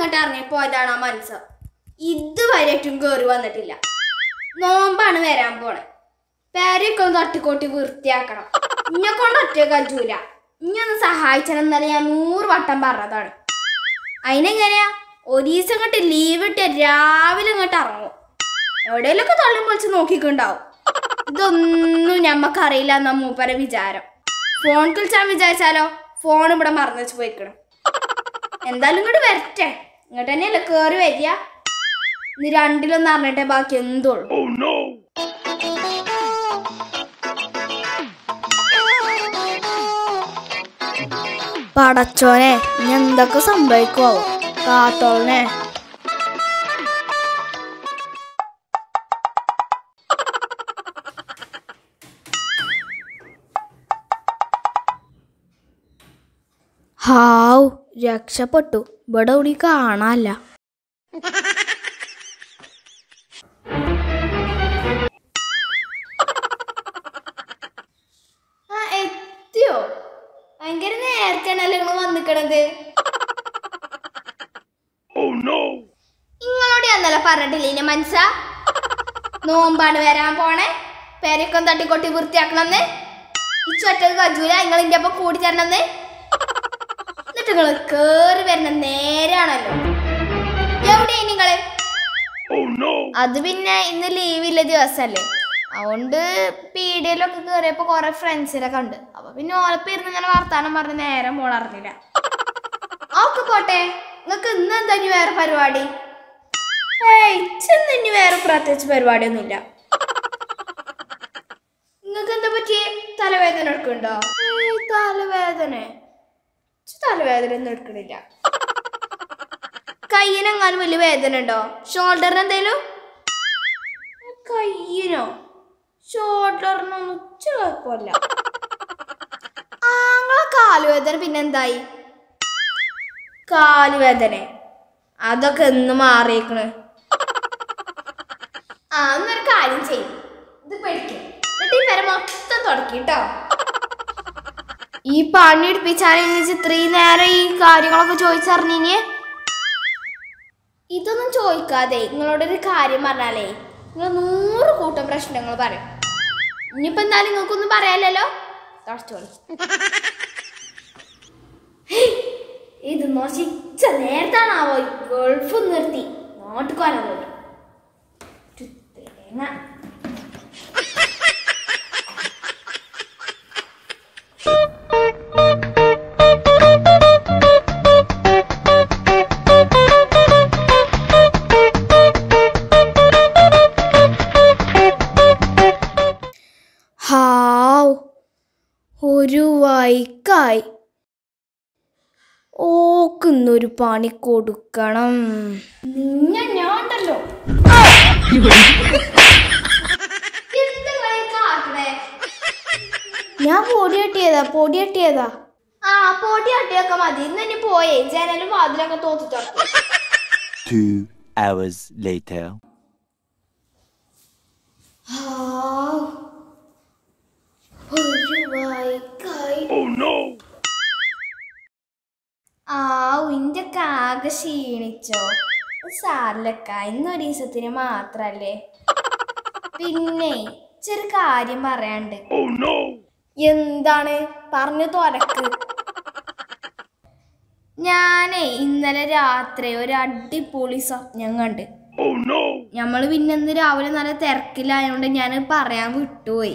ഇങ്ങോട്ട് ഇറങ്ങി പോയതാണ് ആ മനസ്സ് ഇതുവരെയായിട്ടും കയറി വന്നിട്ടില്ല നോമ്പാണ് വരാൻ പോണേ പേരൊക്കെ ഒന്ന് തട്ടിക്കൊട്ടി വൃത്തിയാക്കണം ഇന്നെ കൊണ്ട് ഒറ്റ കജൂല ഇനി ഒന്ന് സഹായിച്ചണം എന്നല്ല ഞാൻ നൂറ് വട്ടം പറഞ്ഞതാണ് അതിനെങ്ങനെയാ ഒരു ദിവസം ഇങ്ങോട്ട് ലീവ് ഇട്ട് രാവിലെ ഇങ്ങോട്ട് ഇറങ്ങും എവിടെയെങ്കിലൊക്കെ തള്ളും പൊളിച്ച് നോക്കിക്കുണ്ടാവും ഇതൊന്നും ഞമ്മക്കറിയില്ല എന്നാ മൂപ്പരെ വിചാരം ഫോൺ വിളിച്ചാൽ വിചാരിച്ചാലോ ഫോൺ ഇവിടെ മറന്നു വെച്ച് പോയിക്കണം എന്തായാലും ഇങ്ങോട്ട് വരട്ടെ ഇങ്ങോട്ട് തന്നെയല്ലേ കേറി വരിക ഇന്ന് രണ്ടിലൊന്നും അറിഞ്ഞിട്ടേ ബാക്കി എന്തുള്ളൂ പടച്ചോനെ ഇനി എന്തൊക്കെ സംഭവിക്കുവോ കാത്തോളനെ ഹാവ് രക്ഷപ്പെട്ടു ഇവിടെ ഇവിടെ കാണാല്ല ആ എത്തിയോ ഭയങ്കര നേരത്തെയാണല്ലോ നിങ്ങൾ വന്നിക്കണത് നിങ്ങളോട് ഞാൻ ഇന്നലെ പറഞ്ഞിട്ടില്ലേ ഇനി മനസ്സ നോമ്പാണ് വരാൻ പോണേ പേരൊക്കെ തട്ടിക്കൊട്ടി വൃത്തിയാക്കണമെന്ന് ഈ ചൊറ്റക്ക് കജൂല നിങ്ങൾ ഇന്റെ ഒപ്പം കൂടി തരണമെന്ന് എന്നിട്ട് നിങ്ങൾ കേറി വരുന്ന നേരാണല്ലോ എവിടെയാ നിങ്ങള് അത് പിന്നെ ഇന്ന് ലീവില്ല ദിവസല്ലേ അതുകൊണ്ട് പീഡിയയിലൊക്കെ കയറിയപ്പോ കൊറേ ഫ്രണ്ട്സിനെ കണ്ട് അപ്പൊ പിന്നെ ഓലപ്പം ഇരുന്ന് ഇങ്ങനെ വർത്താനം പറഞ്ഞ് നേരം മോളറിഞ്ഞില്ല ഒക്കെ പോട്ടെ നിങ്ങക്ക് ഇന്ന് എന്താ ഇനി വേറെ പരിപാടി ഏയ് ഇന്ന് ഇനി വേറെ പ്രത്യേകിച്ച് പരിപാടിയൊന്നുമില്ല നിങ്ങൾക്ക് എന്താ പറ്റി തലവേദന എടുക്കണ്ടോ ഏയ് തലവേദന ഇച്ച് തലവേദന ഒന്നും എടുക്കണില്ല കയ്യിനെങ്ങാനും വലിയ വേദന ഉണ്ടോ ഷോൾഡറിന് എന്തേലും കയ്യിനോ ഷോൾഡറിനൊന്നും ഉച്ച കുഴപ്പമില്ല ആങ്ങളെ കാലുവേദന പിന്നെന്തായി കാലുവേദന അതൊക്കെ എന്ന് മാറിയേക്കണ് ആ എന്നൊരു കാര്യം ചെയ്യും ഇത് പഠിക്കും എന്നിട്ട് ഈ പേരെ മൊത്തം തുടക്കിട്ടോ ഈ പണി എടുപ്പിച്ചാൽ ഇത്രയും നേരം ഈ കാര്യങ്ങളൊക്കെ ചോദിച്ചറിഞ്ഞിന് ഇതൊന്നും ചോദിക്കാതെ നിങ്ങളോടൊരു കാര്യം പറഞ്ഞാലേ നിങ്ങൾ നൂറ് കൂട്ടം പ്രശ്നങ്ങൾ പറയും ഇനിയിപ്പോ എന്താ നിങ്ങൾക്കൊന്നും പറയാലല്ലോ തുടച്ചോളി ഹേയ്, ഇത് നശിച്ച നേരത്താണാവോ ഈ ഗൾഫ് നിർത്തി നാട്ടുകാരാവോ തേങ്ങ ഹാവ് ഒരു വൈക്കായി ഓക്കുന്നൊരു പണി കൊടുക്കണം നിങ്ങ ഞാണ്ടല്ലോ ഞാൻ പൊടി കെട്ടിയതാ പൊടി കെട്ടിയതാ ആ പൊടി കെട്ടിയൊക്കെ മതി ഇന്ന് ഇനി പോയേ ജനലും വാതിലൊക്കെ തോത്തു തുറക്കും Two hours later. ഹാവ് ഒരു വൈക്കായി ആവു ഇന്റെ ആകെ ക്ഷീണിച്ചോ സാറിലക്ക ഇന്നൊരു ദിവസത്തിന് മാത്രല്ലേ പിന്നെ ചെറു കാര്യം പറയാണ്ട് എന്താണ് പറഞ്ഞു തുറക്ക് ഞാനേ ഇന്നലെ രാത്രി ഒരു അടിപൊളി സ്വപ്നം കണ്ട് ഞമ്മള് പിന്നെ ഇന്ന് രാവിലെ നല്ല തിരക്കിലായോണ്ട് ഞാൻ പറയാൻ വിട്ടുപോയി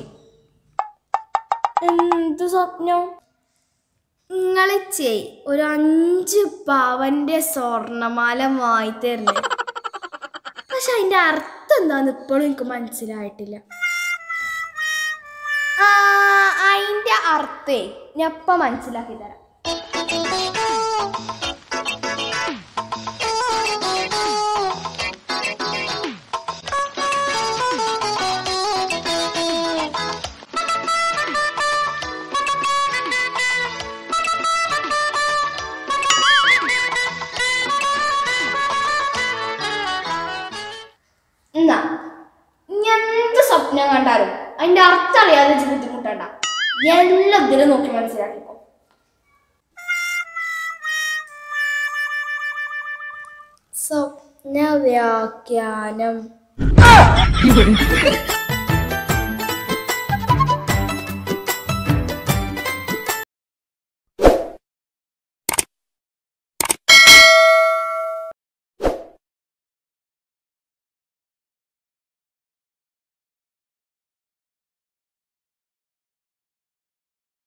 എന്ത് സ്വപ്നം നിങ്ങളെ ചെയ് ഒരു അഞ്ച് പവന്റെ സ്വർണമാല വാങ്ങി തരുന്നു പക്ഷെ അതിന്റെ അർത്ഥം എന്താന്ന് ഇപ്പോഴും എനിക്ക് മനസ്സിലായിട്ടില്ല ആ അതിന്റെ അർത്ഥേ ഞാൻ ഇപ്പൊ മനസ്സിലാക്കി തരാം എന്നാ ഇനി എന്ത് സ്വപ്നം കണ്ടാലും അതിന്റെ അർത്ഥം അറിയാതെ ഇജ്ജ് ബുദ്ധിമുട്ടണ്ട എല്ലാം ഇതിലും നോക്കി മനസ്സിലാക്കിക്കോ സ്വപ്ന വ്യാഖ്യാനം